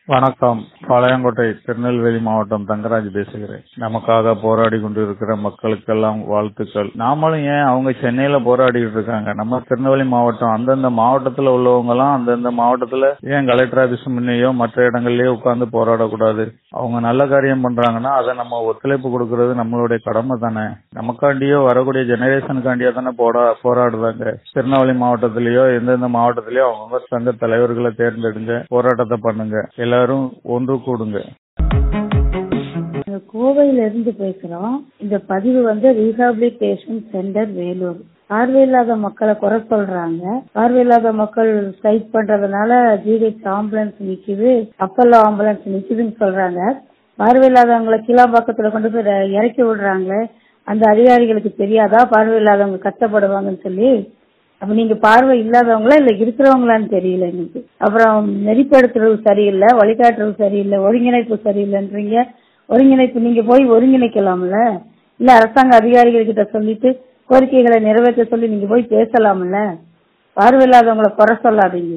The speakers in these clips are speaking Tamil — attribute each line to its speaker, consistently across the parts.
Speaker 1: வணக்கம் பாளையங்கோட்டை திருநெல்வேலி மாவட்டம் தங்கராஜ் பேசுகிறேன் நமக்காக போராடி கொண்டிருக்கிற மக்களுக்கெல்லாம் வாழ்த்துக்கள் நாமளும் ஏன் அவங்க சென்னையில போராடிட்டு இருக்காங்க நம்ம திருநெல்வேலி மாவட்டம் அந்தந்த மாவட்டத்துல உள்ளவங்க எல்லாம் அந்தந்த மாவட்டத்துல ஏன் கலெக்டர் ஆபீஸ் முன்னையோ மற்ற இடங்கள்லயோ உட்கார்ந்து போராடக்கூடாது அவங்க நல்ல காரியம் பண்றாங்கன்னா அதை நம்ம ஒத்துழைப்பு கொடுக்கறது நம்மளுடைய கடமை தானே நமக்காண்டியோ வரக்கூடிய ஜெனரேஷனுக்காண்டியோ தானே போரா போராடுறாங்க திருநெல்வேலி மாவட்டத்திலயோ எந்தெந்த மாவட்டத்திலயோ அவங்க சங்க தலைவர்களை தேர்ந்தெடுங்க போராட்டத்தை பண்ணுங்க எல்லாரும் ஒன்று கூடுங்க
Speaker 2: நாங்க கோவையில இருந்து பேசுறோம் இந்த பதிவு வந்து ரீஹாபிலிட்டேஷன் சென்டர் வேலூர் பார்வையில்லாத மக்களை குறை சொல்றாங்க பார்வையில்லாத மக்கள் ஸ்ட்ரைக் பண்றதுனால ஜிஹெச் ஆம்புலன்ஸ் நிக்குது அப்பல்லோ ஆம்புலன்ஸ் நிக்குதுன்னு சொல்றாங்க பார்வையில்லாதவங்களை கீழாம்பாக்கத்துல கொண்டு போய் இற- இறக்கி விடுறாங்க அந்த அதிகாரிகளுக்கு தெரியாதா பார்வையில்லாதவங்க கஷ்டப்படுவாங்கன்னு சொல்லி அப்ப நீங்க பார்வை இல்லாதவங்களா இல்ல இருக்கிறவங்களான்னு தெரியல எனக்கு அப்புறம் நெறிப்படுத்துறது சரியில்லை வழிகாட்டுறது சரியில்லை ஒருங்கிணைப்பு சரியில்லைன்றீங்க ஒருங்கிணைப்பு நீங்க போய் ஒருங்கிணைக்கலாம்ல இல்ல அரசாங்க அதிகாரிகள் கிட்ட சொல்லிட்டு கோரிக்கைகளை நிறைவேற்ற சொல்லி நீங்க போய் பேசலாம்ல பார்வையில்லாதவங்களை குறை சொல்லாதீங்க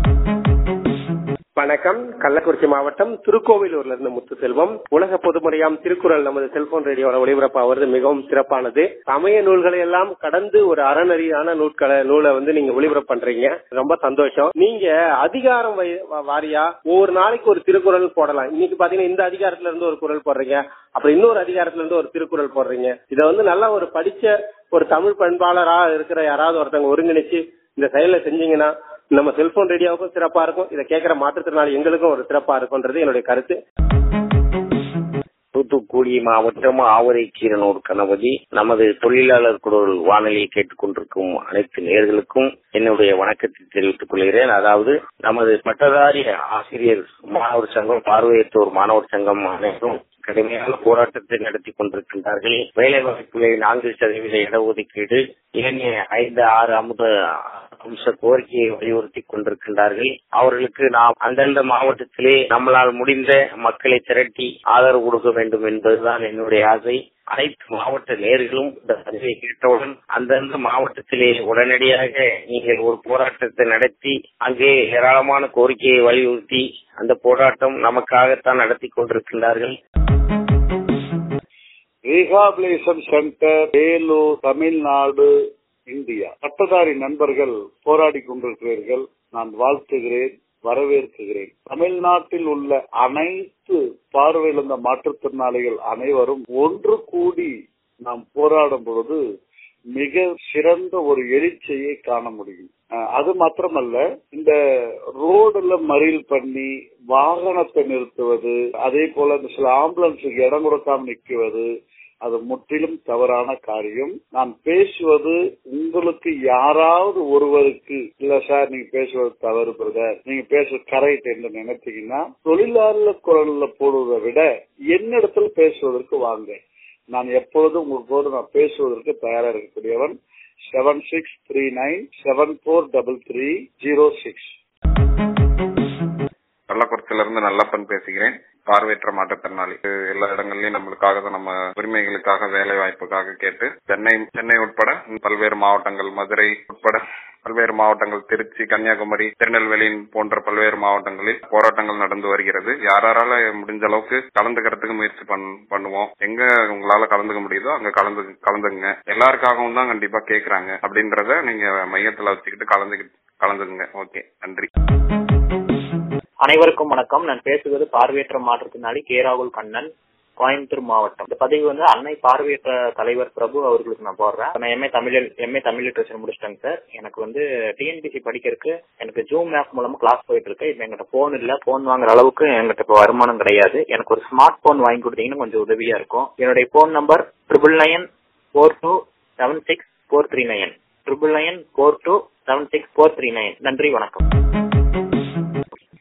Speaker 3: வணக்கம் கள்ளக்குறிச்சி மாவட்டம் திருக்கோவிலூர்ல இருந்து முத்துசெல்வம் உலக பொதுமறையாம் திருக்குறள் நமது செல்போன் ரேடியோட ஒளிபரப்பாவது மிகவும் சிறப்பானது சமய நூல்களை எல்லாம் கடந்து ஒரு அறநெறியான நூட்களை நூலை வந்து நீங்க ஒளிபரப்பு பண்றீங்க ரொம்ப சந்தோஷம் நீங்க அதிகாரம் வை- வா- வாரியா ஒவ்வொரு நாளைக்கு ஒரு திருக்குறள் போடலாம் இன்னைக்கு பாத்தீங்கன்னா இந்த அதிகாரத்துல இருந்து ஒரு குறள் போடுறீங்க அப்புறம் இன்னொரு அதிகாரத்துல இருந்து ஒரு திருக்குறள் போடுறீங்க இதை வந்து நல்லா ஒரு படிச்ச ஒரு தமிழ் பண்பாளரா இருக்கிற யாராவது ஒருத்தவங்க ஒருங்கிணைச்சு இந்த செயலை செஞ்சீங்கன்னா நம்ம செல்போன் ரேடியோவுக்கும் சிறப்பா இருக்கும் இதை கேட்கிற மாற்றுத்திறனாளி எங்களுக்கும் ஒரு சிறப்பா இருக்கும்ன்றது என்னுடைய கருத்து
Speaker 4: தூத்துக்குடி மாவட்டம் ஆவரைக்கீரனூர் கணபதி நமது தொழிலாளர் குழு வானொலியை கேட்டுக் கொண்டிருக்கும் அனைத்து நேயர்களுக்கும் என்னுடைய வணக்கத்தை தெரிவித்துக் கொள்கிறேன் அதாவது நமது பட்டதாரி ஆசிரியர் மாணவர் சங்கம் பார்வையற்றோர் மாணவர் சங்கம் அனைவரும் கடுமையான போராட்டத்தை நடத்தி கொண்டிருக்கின்றார்கள் வேலை வாய்ப்புகளை நான்கு சதவீத இடஒதுக்கீடு ஏனைய ஐந்து ஆறு அமுத அம்ச கோரிக்கையை வலியுறுத்தி கொண்டிருக்கின்றார்கள் அவர்களுக்கு நாம் அந்தந்த மாவட்டத்திலே நம்மளால் முடிந்த மக்களை திரட்டி ஆதரவு கொடுக்க வேண்டும் என்பதுதான் என்னுடைய ஆசை அனைத்து மாவட்ட நேர்களும் இந்த பதிவை கேட்டவுடன் அந்தந்த மாவட்டத்திலே உடனடியாக நீங்கள் ஒரு போராட்டத்தை நடத்தி அங்கே ஏராளமான கோரிக்கையை வலியுறுத்தி அந்த போராட்டம் நமக்காகத்தான் நடத்தி கொண்டிருக்கின்றார்கள்
Speaker 5: rehabilitation centre Vellore Tamil Nadu India பட்டதாரி நண்பர்கள் போராடி கொண்டிருக்கிறீர்கள் நான் வாழ்த்துகிறேன் வரவேற்கிறேன் தமிழ்நாட்டில் உள்ள அனைத்து பார்வையிழந்த மாற்றுத்திறனாளிகள் அனைவரும் ஒன்று கூடி நாம் போராடும் பொழுது மிக சிறந்த ஒரு எழுச்சியை காண முடியும் அஹ் அது மாத்திரமல்ல இந்த ரோடுல மறியல் பண்ணி வாகனத்தை நிறுத்துவது அதே போல இந்த சில ஆம்புலன்ஸுக்கு இடம் கொடுக்காம நிற்குவது அது முற்றிலும் தவறான காரியம் நான் பேசுவது உங்களுக்கு யாராவது ஒருவருக்கு இல்ல சார் நீங்க பேசுவது தவறு பிரதர் நீங்க பேசுவது கரெக்ட் என்று நினைத்தீங்கன்னா தொழிலாளர் குரல்ல போடுவதை விட என்னிடத்தில் பேசுவதற்கு வாங்க நான் எப்பொழுதும் உங்களோடு நான் பேசுவதற்கு தயாரா இருக்கக்கூடியவன் seven six three nine seven four double three zero six
Speaker 6: கள்ளக்குறிச்சியில இருந்து நல்லப்பன் பேசுகிறேன் பார்வையற்ற மாற்றுத்திறனாளி இது எல்லா இடங்கள்லயும் நம்மளுக்காக தான் நம்ம உரிமைகளுக்காக வேலை வாய்ப்புக்காக கேட்டு சென்னை சென்னை உட்பட பல்வேறு மாவட்டங்கள் மதுரை உட்பட பல்வேறு மாவட்டங்கள் திருச்சி கன்னியாகுமரி திருநெல்வேலி போன்ற பல்வேறு மாவட்டங்களில் போராட்டங்கள் நடந்து வருகிறது யாரால முடிஞ்ச அளவுக்கு கலந்துக்கிறதுக்கு முயற்சி பண்- பண்ணுவோம் எங்க உங்களால கலந்துக்க முடியுதோ அங்க கலந்து கலந்துங்க எல்லாருக்காகவும் தான் கண்டிப்பா கேக்குறாங்க அப்படின்றத நீங்க மையத்துல வச்சுக்கிட்டு கலந்து கலந்துக்குங்க ஓகே நன்றி
Speaker 7: அனைவருக்கும் வணக்கம் நான் பேசுவது பார்வையற்ற மாற்றுத்திறனாளி கே ராகுல் கண்ணன் கோயம்புத்தூர் மாவட்டம் இந்த பதிவு வந்து அன்னை பார்வையற்ற தலைவர் பிரபு அவர்களுக்கு நான் போடுறேன் நான் M A Tamil M A Tamil literature முடிச்சிட்டேங்க சார் எனக்கு வந்து டிஎன்பிசி படிக்கிறதுக்கு எனக்கு ஜூம் ஆப் மூலமா கிளாஸ் போயிட்டு இருக்கு இப்ப என்கிட்ட போன் இல்ல போன் வாங்குற அளவுக்கு என்கிட்ட இப்போ வருமானம் கிடையாது எனக்கு ஒரு ஸ்மார்ட் போன் வாங்கி கொடுத்தீங்கன்னா கொஞ்சம் உதவியா இருக்கும் என்னுடைய phone number triple nine four two seven six four three nine triple nine four two seven six four three nine நன்றி வணக்கம்